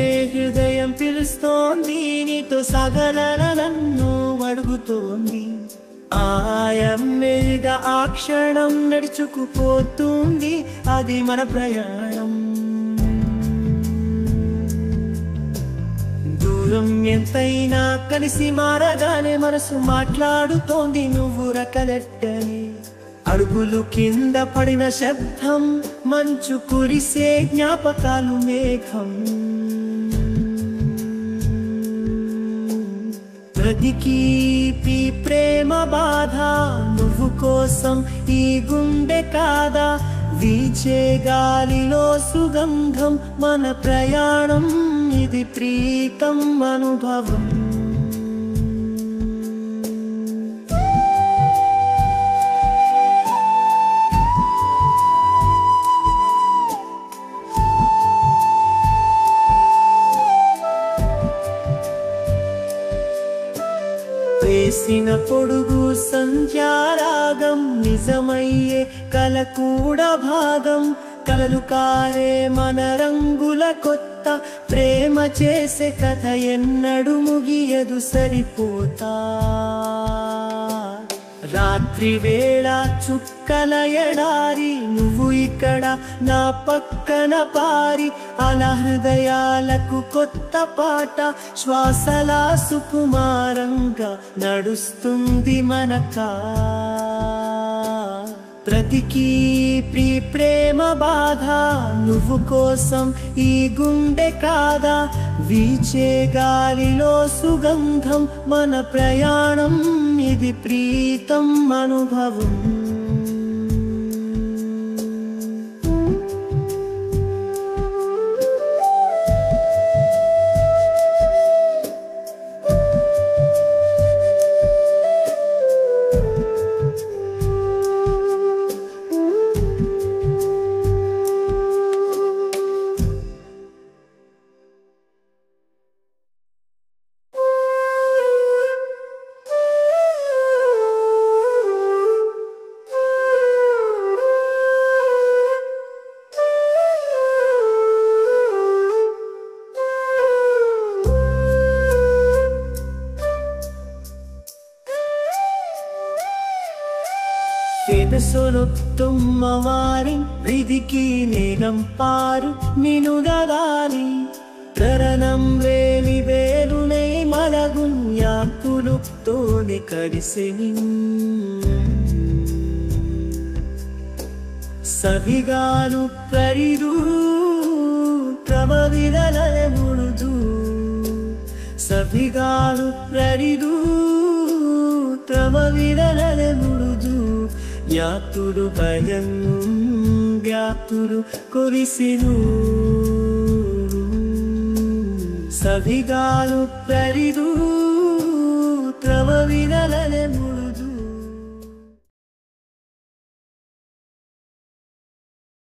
హృదయం పిలుస్తోంది నీతో సగలన నన్ను అడుగుతోంది ఆయమ్మెగా ఆ క్షణం నడుచుకుపోతుంది అది మన ప్రయాణం దూరం ఎంతైనా కలిసి మారగానే మనసు మాట్లాడుతోంది నువ్వు రకలెట్టని అడుగులు కింద పడిన శబ్దం మంచు కురిసే జ్ఞాపకాలు మేఘం బ్రతికి పీ ప్రేమ బాధ నువ్వు కోసం ఈ గుండె కాదా వీచే గాలిలో సుగంధం మన ప్రయాణం ఇది ప్రీతం అనుభవం వేసిన పొడుగు సంధ్యారాగం నిజమయ్యే కల కూడా భాగం కలలు కారే మన రంగుల కొత్త ప్రేమ చేసే కథ ఎన్నడు ముగియదు సరిపోతా రాత్రి వేళ చుక్కల ఎడారి నువ్వు ఇక్కడ నా పక్కన పారి అలా హృదయాలకు కొత్త పాట శ్వాసలా సుకుమారంగా నడుస్తుంది మనకా ప్రతికి ప్రీ ప్రేమ బాధ నువ్వు కోసం ఈ గుండె కాదా వీచే గాలిలో సుగంధం మన ప్రయాణం ఇది ప్రీతం అనుభవం ಸೊಲೊತ್ತುಮ್ಮವಾರಿ ಪ್ರೀತಿಕಿ ನೇಗಂ ಪಾರು ನಿನುದಗಾಲಿ ತರಣಂ ವೇಲಿ ವೇಲುನೈ ಮಲಗುನ್ ಯಾಕುಲುಕ್ತೋನೆ ಕಡಿಸೆನಿ ಸವಿಗಾಲು ಕರಿದು ಕ್ರಮವಿರಲನೆ ಮುಳುದು ಸಭಿಗಾಲು ಪ್ರರಿದು ಕ್ರಮವಿರಲನೆ ಮುಳುದು ಯಾತುರು ಭಯನ್ನು ವ್ಯಾತುರು ಕೊರಿಸಿರು ಸಭಿಗಾಲು ಪ್ರರಿದು ಕ್ರಮವಿರಲನೆ ಮುಳುದು